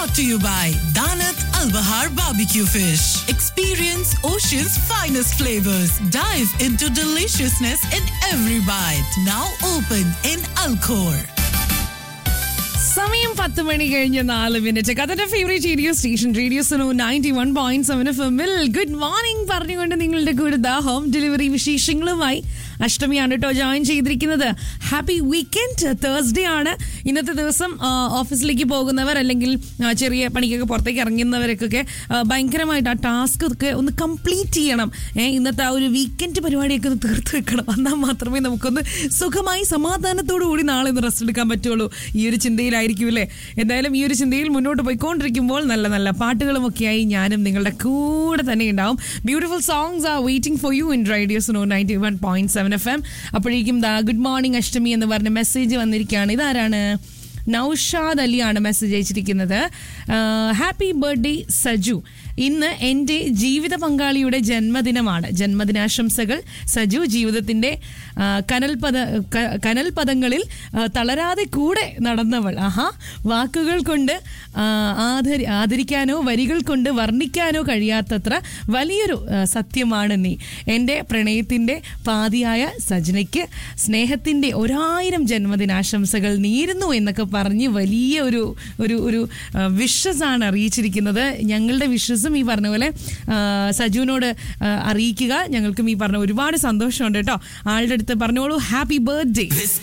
brought to you by Danat Al Bahar Barbecue Fish. Experience Ocean's finest flavors. Dive into deliciousness in every bite. Now open in Alcor. സമയം പത്ത് മണി കഴിഞ്ഞ് നാല് minute കഥന്റെ favourite radio station radio Suno ninety one point seven F എമ്മിൽ good morning പറഞ്ഞുകൊണ്ട് നിങ്ങളുടെ കൂടെ ദ ഹോം ഡെലിവറി വിശേഷങ്ങളുമായി അഷ്ടമിയാണ് കേട്ടോ ജോയിൻ ചെയ്തിരിക്കുന്നത് ഹാപ്പി വീക്കെൻഡ് തേഴ്സ്ഡേ ആണ് ഇന്നത്തെ ദിവസം ആ, ഓഫീസിലേക്ക് പോകുന്നവർ അല്ലെങ്കിൽ ആ, ചെറിയ പണിക്കൊക്കെ പുറത്തേക്ക് ഇറങ്ങുന്നവർക്കൊക്കെ ആ, ഭയങ്കരമായിട്ട് ആ ടാസ്ക് ഒക്കെ ഒന്ന് കംപ്ലീറ്റ് ചെയ്യണം ഏ, ഇന്നത്തെ ആ ഒരു വീക്കെൻഡ് പരിപാടിയൊക്കെ ഒന്ന് തീർത്ത് വെക്കണം എന്നാൽ മാത്രമേ നമുക്കൊന്ന് സുഖമായി സമാധാനത്തോടു കൂടി നാളെ ഒന്ന് റെസ്റ്റ് എടുക്കാൻ പറ്റുള്ളൂ ഈ ഒരു ചിന്തയിലായിരിക്കും അല്ലേ എന്തായാലും ഈ ഒരു ചിന്തയിൽ മുന്നോട്ട് പോയിക്കൊണ്ടിരിക്കുമ്പോൾ നല്ല നല്ല പാട്ടുകളും ഒക്കെയായി ഞാനും നിങ്ങളുടെ കൂടെ തന്നെ ഉണ്ടാവും beautiful songs are waiting for you in radio Suno ninety one point seven F M അപ്പോഴേക്കും ദാ ഗുഡ് മോർണിംഗ് അഷ്ടമി എന്ന് പറഞ്ഞ മെസ്സേജ് വന്നിരിക്കുകയാണ് ഇതാരാണ് നൌഷാദ് അലിയാണ് മെസ്സേജ് അയച്ചിരിക്കുന്നത് ഹാപ്പി ബർത്ത്ഡേ സജു ഇന്ന് എൻ്റെ ജീവിത പങ്കാളിയുടെ ജന്മദിനമാണ് ജന്മദിനാശംസകൾ സജു ജീവിതത്തിൻ്റെ ആ, കനൽപദ ക- കനൽപദങ്ങളിൽ ആ, തളരാതെ കൂടെ നടന്നവൾ ആഹാ വാക്കുകൾ കൊണ്ട് ആ, ആദരി ആദരിക്കാനോ വരികൾ കൊണ്ട് വർണ്ണിക്കാനോ കഴിയാത്തത്ര വലിയൊരു ആ, സത്യമാണ് നീ എൻ്റെ പ്രണയത്തിൻ്റെ പാതിയായ സജനയ്ക്ക് സ്നേഹത്തിൻ്റെ ഒരായിരം ജന്മദിനാശംസകൾ നേരുന്നു എന്നൊക്കെ പറഞ്ഞ് വലിയ ഒരു ഒരു ഒരു വിഷസ് ആണ് അറിയിച്ചിരിക്കുന്നത് ഞങ്ങളുടെ വിഷസും ഈ പറഞ്ഞ പോലെ ആ, സജുവിനോട് ആ, അറിയിക്കുക ഞങ്ങൾക്കും ഈ പറഞ്ഞ ഒരുപാട് സന്തോഷമുണ്ട് കേട്ടോ ആളുടെ അടുത്ത് പറഞ്ഞോളൂ ഹാപ്പി ബർത്ത്ഡേ